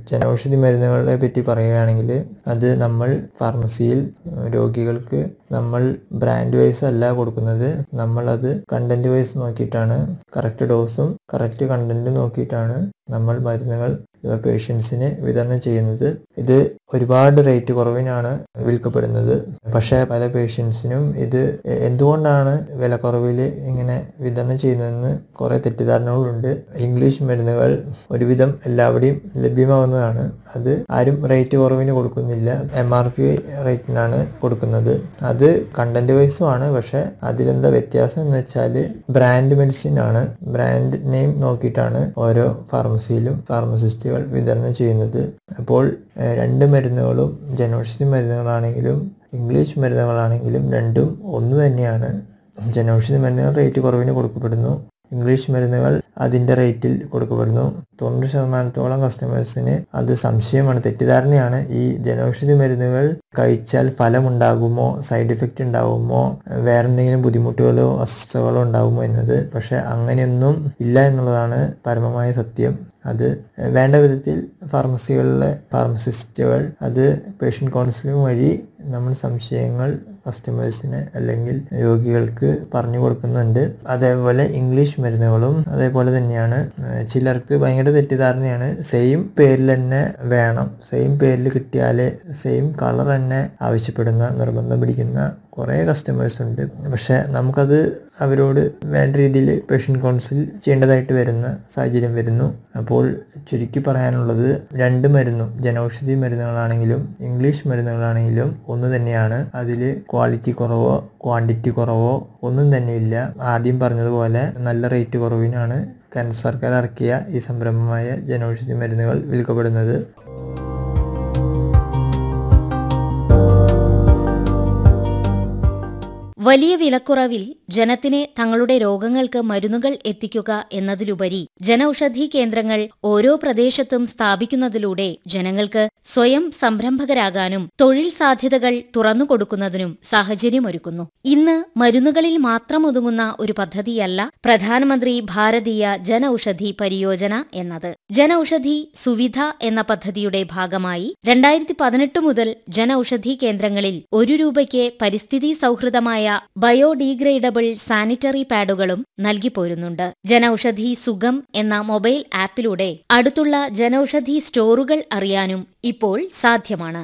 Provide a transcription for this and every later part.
ജനൌഷധി മരുന്നുകളെ പറ്റി പറയുകയാണെങ്കിൽ അത് നമ്മൾ ഫാർമസിയിൽ രോഗികൾക്ക് നമ്മൾ ബ്രാൻഡ് വൈസ് അല്ല കൊടുക്കുന്നത് നമ്മളത് കണ്ടന്റ് വൈസ് നോക്കിയിട്ടാണ് കറക്റ്റ് ഡോസും കറക്റ്റ് കണ്ടന്റും നോക്കിയിട്ടാണ് നമ്മൾ മരുന്നുകൾ പേഷ്യൻസിന് വിതരണം ചെയ്യുന്നത് ഇത് ഒരുപാട് റേറ്റ് കുറവിനാണ് വിൽക്കപ്പെടുന്നത് പക്ഷേ പല പേഷ്യൻസിനും ഇത് എന്തുകൊണ്ടാണ് വിലക്കുറവിൽ ഇങ്ങനെ വിതരണം ചെയ്യുന്നതെന്ന് കുറേ തെറ്റിദ്ധാരണകളുണ്ട് ഇംഗ്ലീഷ് മരുന്നുകൾ ഒരുവിധം എല്ലാവിടെയും ലഭ്യമാവുന്നതാണ് അത് ആരും റേറ്റ് കുറവിന് കൊടുക്കുന്നില്ല എം ആർ പി റേറ്റിനാണ് കൊടുക്കുന്നത് അത് കണ്ടന്റ് വൈസും ആണ് പക്ഷെ അതിലെന്താ വ്യത്യാസം എന്ന് വെച്ചാൽ ബ്രാൻഡ് മെഡിസിൻ ആണ് ബ്രാൻഡ് നെയിം നോക്കിയിട്ടാണ് ഓരോ ഫാർമസിയിലും ഫാർമസിസ്റ്റുകൾ വിതരണം ചെയ്യുന്നത് അപ്പോൾ ഏഹ്, രണ്ട് മരുന്നുകളും ജനൌഷധി മരുന്നുകളാണെങ്കിലും ഇംഗ്ലീഷ് മരുന്നുകളാണെങ്കിലും രണ്ടും ഒന്ന് തന്നെയാണ് ജനൌഷധി മരുന്നുകൾ റേറ്റ് കുറവിന് കൊടുക്കപ്പെടുന്നു ഇംഗ്ലീഷ് മരുന്നുകൾ അതിൻ്റെ റേറ്റിൽ കൊടുക്കപ്പെടുന്നു തൊണ്ണൂറ് ശതമാനത്തോളം കസ്റ്റമേഴ്സിന് അത് സംശയമാണ് തെറ്റിദ്ധാരണയാണ് ഈ ജനൌഷധി മരുന്നുകൾ കഴിച്ചാൽ ഫലമുണ്ടാകുമോ സൈഡ് ഇഫക്റ്റ് ഉണ്ടാകുമോ വേറെ എന്തെങ്കിലും ബുദ്ധിമുട്ടുകളോ അസ്വസ്ഥതകളോ ഉണ്ടാകുമോ എന്നത് പക്ഷെ അങ്ങനെയൊന്നും ഇല്ല എന്നുള്ളതാണ് പരമമായ സത്യം അത് വേണ്ട വിധത്തിൽ ഫാർമസികളിലെ ഫാർമസിസ്റ്റുകൾ അത് പേഷ്യൻ്റ് കൗൺസിലിംഗ് വഴി നമ്മൾ സംശയങ്ങൾ കസ്റ്റമേഴ്സിന് അല്ലെങ്കിൽ രോഗികൾക്ക് പറഞ്ഞു കൊടുക്കുന്നുണ്ട് അതേപോലെ ഇംഗ്ലീഷ് മരുന്നുകളും അതേപോലെ തന്നെയാണ് ഏഹ് ചിലർക്ക് ഭയങ്കര തെറ്റിദ്ധാരണയാണ് സെയിം പേരിൽ തന്നെ വേണം സെയിം പേരിൽ കിട്ടിയാലേ സെയിം കളർ തന്നെ ആവശ്യപ്പെടുന്ന നിർബന്ധം പിടിക്കുന്ന കുറേ കസ്റ്റമേഴ്സ് ഉണ്ട് പക്ഷെ നമുക്കത് അവരോട് വേണ്ട രീതിയിൽ പേഷ്യൻ്റ് കൗൺസിൽ ചെയ്യേണ്ടതായിട്ട് വരുന്ന സാഹചര്യം വരുന്നു അപ്പോൾ ചുരുക്കി പറയാനുള്ളത് രണ്ട് മരുന്നും ജനൌഷധി മരുന്നുകളാണെങ്കിലും ഇംഗ്ലീഷ് മരുന്നുകളാണെങ്കിലും ഒന്ന് തന്നെയാണ് അതിൽ ക്വാളിറ്റി കുറവോ ക്വാണ്ടിറ്റി കുറവോ ഒന്നും തന്നെയില്ല ആദ്യം പറഞ്ഞതുപോലെ നല്ല റേറ്റ് കുറവിനാണ് കേന്ദ്ര സർക്കാർ ഇറക്കിയ ഈ സംരംഭമായ ജനൌഷധി മരുന്നുകൾ വിൽക്കപ്പെടുന്നത് വലിയ വിലക്കുറവിൽ ജനത്തിന് തങ്ങളുടെ രോഗങ്ങൾക്ക് മരുന്നുകൾ എത്തിക്കുക എന്നതിലുപരി ജനൌഷധി കേന്ദ്രങ്ങൾ ഓരോ പ്രദേശത്തും സ്ഥാപിക്കുന്നതിലൂടെ ജനങ്ങൾക്ക് സ്വയം സംരംഭകരാകാനും തൊഴിൽ സാധ്യതകൾ തുറന്നുകൊടുക്കുന്നതിനും സാഹചര്യമൊരുക്കുന്നു ഇന്ന് മരുന്നുകളിൽ മാത്രം ഒതുങ്ങുന്ന ഒരു പദ്ധതിയല്ല പ്രധാനമന്ത്രി ഭാരതീയ ജനൌഷധി പരിയോജന എന്നത് ജനൌഷധി സുവിധ എന്ന പദ്ധതിയുടെ ഭാഗമായി രണ്ടായിരത്തി പതിനെട്ട് മുതൽ ജനൌഷധി കേന്ദ്രങ്ങളിൽ ഒരു രൂപയ്ക്ക് പരിസ്ഥിതി സൗഹൃദമായ ബയോഡീഗ്രേഡബിൾ സാനിറ്ററി പാഡുകളും നൽകിപ്പോരുന്നുണ്ട് ജനൌഷധി സുഗം എന്ന മൊബൈൽ ആപ്പിലൂടെ അടുത്തുള്ള ജനൌഷധി സ്റ്റോറുകൾ അറിയാനും ഇപ്പോൾ സാധ്യമാണ്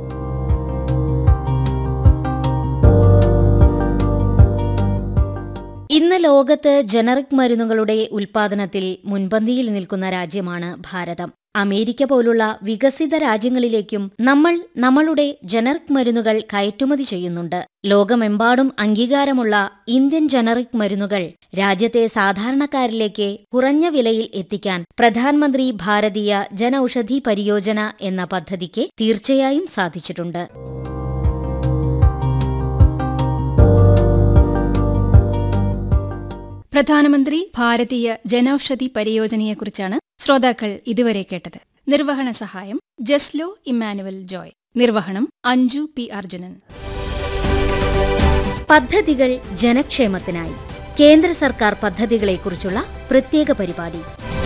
ഇന്ന് ലോകത്ത് ജനറിക് മരുന്നുകളുടെ ഉൽപാദനത്തിൽ മുൻപന്തിയിൽ നിൽക്കുന്ന രാജ്യമാണ് ഭാരതം അമേരിക്ക പോലുള്ള വികസിത രാജ്യങ്ങളിലേക്കും നമ്മൾ നമ്മളുടെ ജനറിക് മരുന്നുകൾ കയറ്റുമതി ചെയ്യുന്നുണ്ട് ലോകമെമ്പാടും അംഗീകാരമുള്ള ഇന്ത്യൻ ജനറിക് മരുന്നുകൾ രാജ്യത്തെ സാധാരണക്കാരിലേക്ക് കുറഞ്ഞ വിലയിൽ എത്തിക്കാൻ പ്രധാനമന്ത്രി ഭാരതീയ ജനൌഷധി പരിയോജന എന്ന പദ്ധതിക്ക് തീർച്ചയായും സാധിച്ചിട്ടുണ്ട് പ്രധാനമന്ത്രി ഭാരതീയ ജനൌഷധി പരിയോജനയെക്കുറിച്ചാണ് ശ്രോതാക്കൾ ഇതുവരെ കേട്ടത് നിർവഹണ സഹായം ജസ്ലോ ഇമ്മാനുവൽ ജോയ് നിർവഹണം അഞ്ജു പി അർജുനൻ പദ്ധതികൾ ജനക്ഷേമത്തിനായി കേന്ദ്ര സർക്കാർ പദ്ധതികളെക്കുറിച്ചുള്ള പ്രത്യേക പരിപാടി